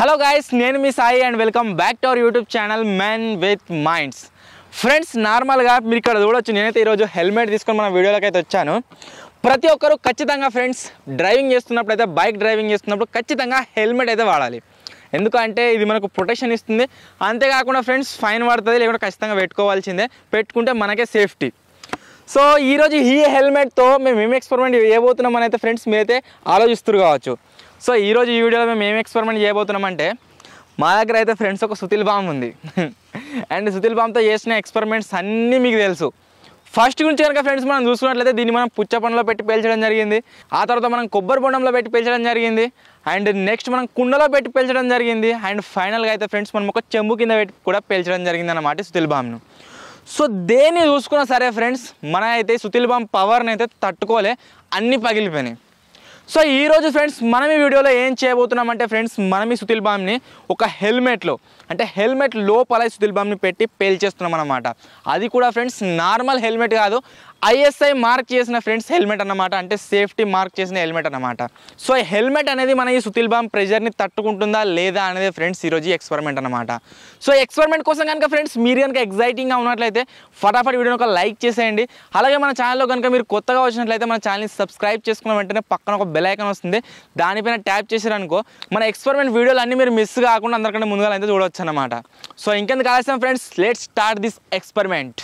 Hello guys నేను మీ Sai and welcome back to our YouTube channel men with minds friends నార్మల్గా మీరు ఇక్కడ చూడొచ్చు నేనైతే ఈరోజు హెల్మెట్ తీసుకొని మన వీడియోలోకి అయితే వచ్చాను ప్రతి ఒక్కరు ఖచ్చితంగా ఫ్రెండ్స్ డ్రైవింగ్ చేస్తున్నప్పుడు అయితే బైక్ డ్రైవింగ్ చేస్తున్నప్పుడు ఖచ్చితంగా హెల్మెట్ అయితే వాడాలి ఎందుకంటే ఇది మనకు ప్రొటెక్షన్ ఇస్తుంది అంతేకాకుండా ఫ్రెండ్స్ ఫైన్ పడుతుంది లేకుంటే ఖచ్చితంగా పెట్టుకోవాల్సిందే పెట్టుకుంటే మనకే సేఫ్టీ సో ఈరోజు ఈ హెల్మెట్తో మేము ఏం ఎక్స్పెరిమెంట్ చేయబోతున్నాం అని అయితే ఫ్రెండ్స్ మీరైతే ఆలోచిస్తారు కావచ్చు సో ఈరోజు ఈ వీడియోలో మేము ఏం ఎక్స్పెరిమెంట్ చేయబోతున్నామంటే మా దగ్గర అయితే ఫ్రెండ్స్ ఒక సుతిల్ బామ్ ఉంది అండ్ సుతిల్ బామ్తో చేసిన ఎక్స్పెరిమెంట్స్ అన్నీ మీకు తెలుసు ఫస్ట్ గురించి కనుక ఫ్రెండ్స్ మనం చూసుకున్నట్లయితే దీన్ని మనం పుచ్చ పండులో పెట్టి పేల్చడం జరిగింది ఆ తర్వాత మనం కొబ్బరి బొండంలో పెట్టి పేల్చడం జరిగింది అండ్ నెక్స్ట్ మనం కుండలో పెట్టి పేల్చడం జరిగింది అండ్ ఫైనల్గా అయితే ఫ్రెండ్స్ మనం ఒక చెంబు కింద పెట్టి కూడా పేల్చడం జరిగింది అన్నమాట సుతిల్ బామ్ను సో దేన్ని చూసుకున్నా సరే ఫ్రెండ్స్ మన అయితే సుతిల్ బాంబ్ పవర్ని అయితే తట్టుకోలే అన్నీ పగిలిపోయినాయి సో ఈరోజు ఫ్రెండ్స్ మనం ఈ వీడియోలో ఏం చేయబోతున్నామంటే ఫ్రెండ్స్ మనం ఈ సుతిల్ బాంబ్ని ఒక హెల్మెట్లో అంటే హెల్మెట్ లోపల ఈ సుతిల్ బాంబ్ని పెట్టి పేల్చేస్తున్నాం అనమాట అది కూడా ఫ్రెండ్స్ నార్మల్ హెల్మెట్ కాదు ఐఎస్ఐ మార్క్ చేసిన ఫ్రెండ్స్ హెల్మెట్ అన్నమాట అంటే సేఫ్టీ మార్క్ చేసిన హెల్మెట్ అన్నమాట సో ఈ హెల్మెట్ అనేది మన ఈ సుతిల్ బాంబ్ ప్రెషర్ని తట్టుకుంటుందా లేదా అనేది ఫ్రెండ్స్ ఈరోజు ఎక్స్పెరిమెంట్ అనమాట సో ఎక్స్పెరిమెంట్ కోసం కనుక ఫ్రెండ్స్ మీరు కనుక ఎగ్జైటింగ్గా ఉన్నట్లయితే ఫటాఫట్ వీడియోని ఒక లైక్ చేసేయండి అలాగే మన ఛానల్లో కనుక మీరు కొత్తగా వచ్చినట్లయితే మన ఛానల్ని సబ్స్క్రైబ్ చేసుకున్న వెంటనే పక్కన ఒక బెల్ ఐకాన్ వస్తుంది దానిపైన ట్యాప్ చేశారనుకో మన ఎక్స్పెరిమెంట్ వీడియోలు అన్నీ మీరు మిస్ కాకుండా అందరికంటే ముందుగా అయితే చూడవచ్చు అనమాట సో ఇంకెందుకు ఆలస్యం friends let start this experiment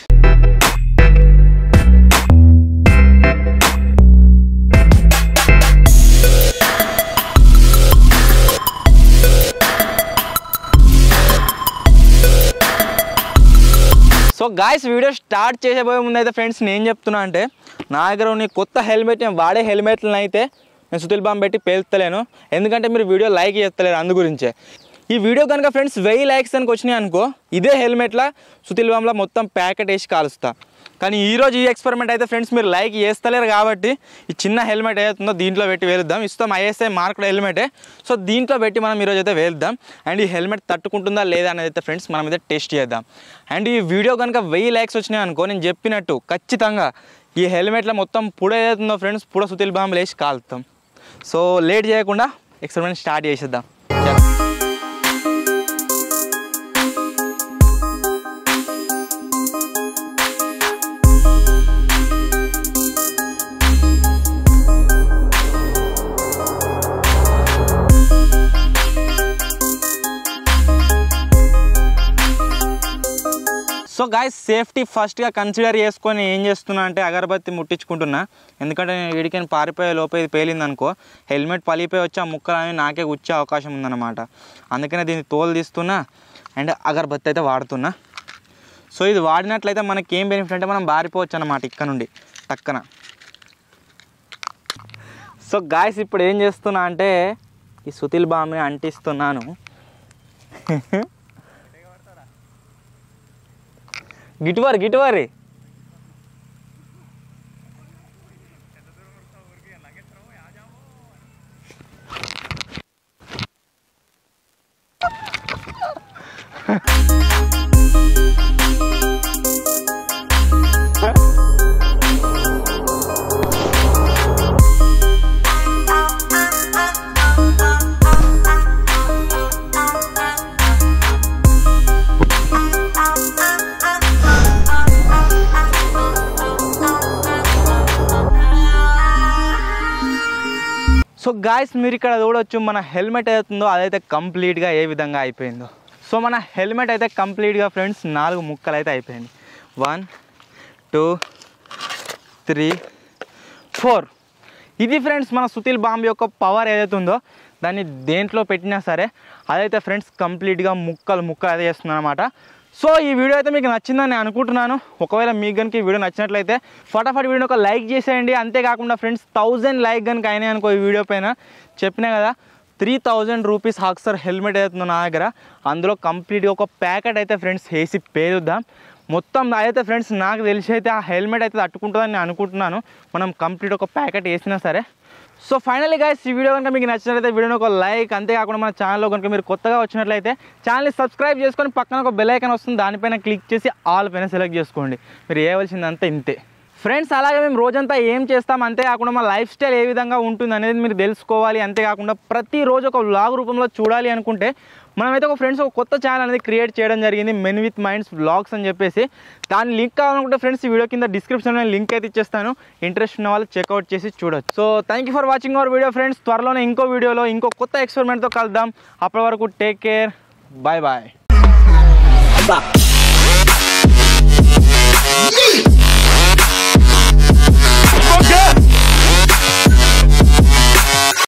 so guys video start చేసేపోయే ముందు అయితే ఫ్రెండ్స్ నేను చెప్తున్నా అంటే నా దగ్గర ఉన్న ఈ కొత్త హెల్మెట్ నేను వాడే హెల్మెట్లను అయితే నేను సుతిల్ బాంబ్ పెట్టి పేలుస్తలేను ఎందుకంటే మీరు వీడియో లైక్ చేస్తలేరు అందు గురించే ఈ వీడియో కనుక ఫ్రెండ్స్ వెయ్యి లైక్స్ అనుకు వచ్చినాయి అనుకో ఇదే హెల్మెట్లా సుతిల్ బాంబ్లో మొత్తం ప్యాకెట్ వేసి కాలుస్తా కానీ ఈరోజు ఈ ఎక్స్పెరిమెంట్ అయితే ఫ్రెండ్స్ మీరు లైక్ చేస్తలేరు కాబట్టి ఈ చిన్న హెల్మెట్ ఏదైతుందో దీంట్లో పెట్టి వేలుద్దాం ఇస్తాం ఐఎస్ఐ మార్కుడు హెల్మెటే సో దీంట్లో పెట్టి మనం ఈరోజు అయితే వేలుద్దాం అండ్ ఈ హెల్మెట్ తట్టుకుంటుందా లేదా అనేది అయితే ఫ్రెండ్స్ మనం అయితే టెస్ట్ చేద్దాం అండ్ ఈ వీడియో కనుక వెయ్యి లైక్స్ వచ్చినాయి అనుకో నేను చెప్పినట్టు ఖచ్చితంగా ఈ హెల్మెట్లో మొత్తం పుడ ఏదైతుందో ఫ్రెండ్స్ పుడ సుతిల్ బాంబులు వేసి కాలుతాం సో లేట్ చేయకుండా ఎక్స్పెరిమెంట్ స్టార్ట్ చేసేద్దాం చలో. సో గాయస్ సేఫ్టీ ఫస్ట్గా కన్సిడర్ చేసుకొని ఏం చేస్తున్నా అంటే అగరబత్తి ముట్టించుకుంటున్నా ఎందుకంటే నేను వీడికని పారిపోయే లోపే ఇది పేలింది అనుకో హెల్మెట్ పలిపోయి వచ్చి ఆ ముక్కలని నాకే గుచ్చే అవకాశం ఉందన్నమాట అందుకనే దీన్ని తోలు తీస్తున్నా అండ్ అగరబత్తి అయితే వాడుతున్నా సో ఇది వాడినట్లయితే మనకి ఏం బెనిఫిట్ అంటే మనం బారిపోవచ్చు అన్నమాట ఇక్కడ నుండి టక్కన సో గాయస్ ఇప్పుడు ఏం చేస్తున్నా అంటే ఈ సుతిల్ బామ్ని అంటిస్తున్నాను గిటువారు గిటువారి సో గాయస్ మీరు ఇక్కడ చూడొచ్చు మన హెల్మెట్ అవుతుందో అదైతే కంప్లీట్గా ఏ విధంగా అయిపోయిందో సో మన హెల్మెట్ అయితే కంప్లీట్గా ఫ్రెండ్స్ నాలుగు ముక్కలు అయితే అయిపోయింది వన్ టూ త్రీ ఫోర్ ఇది ఫ్రెండ్స్ మన సుతిల్ బాంబ్ యొక్క పవర్ ఏదైతే ఉందో దాన్ని దేంట్లో పెట్టినా సరే అదైతే ఫ్రెండ్స్ కంప్లీట్గా ముక్కలు ముక్కలు అయితే చేస్తుంది అనమాట సో ఈ వీడియో అయితే మీకు నచ్చిందని నేను అనుకుంటున్నాను ఒకవేళ మీకు కనుక ఈ వీడియో నచ్చినట్లయితే ఫటాఫట్ వీడియోని ఒక లైక్ చేసేయండి అంతేకాకుండా ఫ్రెండ్స్ థౌజండ్ లైక్ కనుక అయినాయి అనుకో ఈ వీడియో పైన చెప్పినా కదా త్రీ థౌజండ్ రూపీస్ హాక్సర్ హెల్మెట్ అవుతుందో నా దగ్గర అందులో కంప్లీట్గా ఒక ప్యాకెట్ అయితే ఫ్రెండ్స్ వేసి పేరుద్దాం మొత్తం అయితే ఫ్రెండ్స్ నాకు తెలిసి అయితే ఆ హెల్మెట్ అయితే తట్టుకుంటుందని నేను అనుకుంటున్నాను మనం కంప్లీట్ ఒక ప్యాకెట్ వేసినా సరే సో ఫైనల్లీ గైస్ ఈ వీడియో కనుక మీకు నచ్చినట్లయితే వీడియోని ఒక లైక్ అంతేకాకుండా మన ఛానల్లో కనుక మీరు కొత్తగా వచ్చినట్లయితే ఛానల్ని సబ్స్క్రైబ్ చేసుకొని పక్కన ఒక బెల్ ఐకాన్ వస్తుంది దానిపైన క్లిక్ చేసి ఆల్ పైన సెలెక్ట్ చేసుకోండి మీరు చేయవలసిందంతా ఇంతే ఫ్రెండ్స్ అలాగే మేము రోజంతా ఏం చేస్తాం అంతేకాకుండా మా లైఫ్ స్టైల్ ఏ విధంగా ఉంటుంది అనేది మీరు తెలుసుకోవాలి అంతేకాకుండా ప్రతిరోజు ఒక వ్లాగ్ రూపంలో చూడాలి అనుకుంటే మనమైతే ఒక ఫ్రెండ్స్ ఒక కొత్త ఛానల్ అనేది క్రియేట్ చేయడం జరిగింది మెన్ విత్ మైండ్స్ వ్లాగ్స్ అని చెప్పేసి దాని లింక్ కావాలనుకుంటే ఫ్రెండ్స్ ఈ వీడియో కింద డిస్క్రిప్షన్లో లింక్ అయితే ఇచ్చేస్తాను ఇంట్రెస్ట్ ఉన్న వాళ్ళు చెక్అవుట్ చేసి చూడొచ్చు so thank you for watching our video friends త్వరలోనే ఇంకో వీడియోలో ఇంకో కొత్త ఎక్స్పెరిమెంట్తో కలుద్దాం అప్పటి వరకు take care bye bye Bop.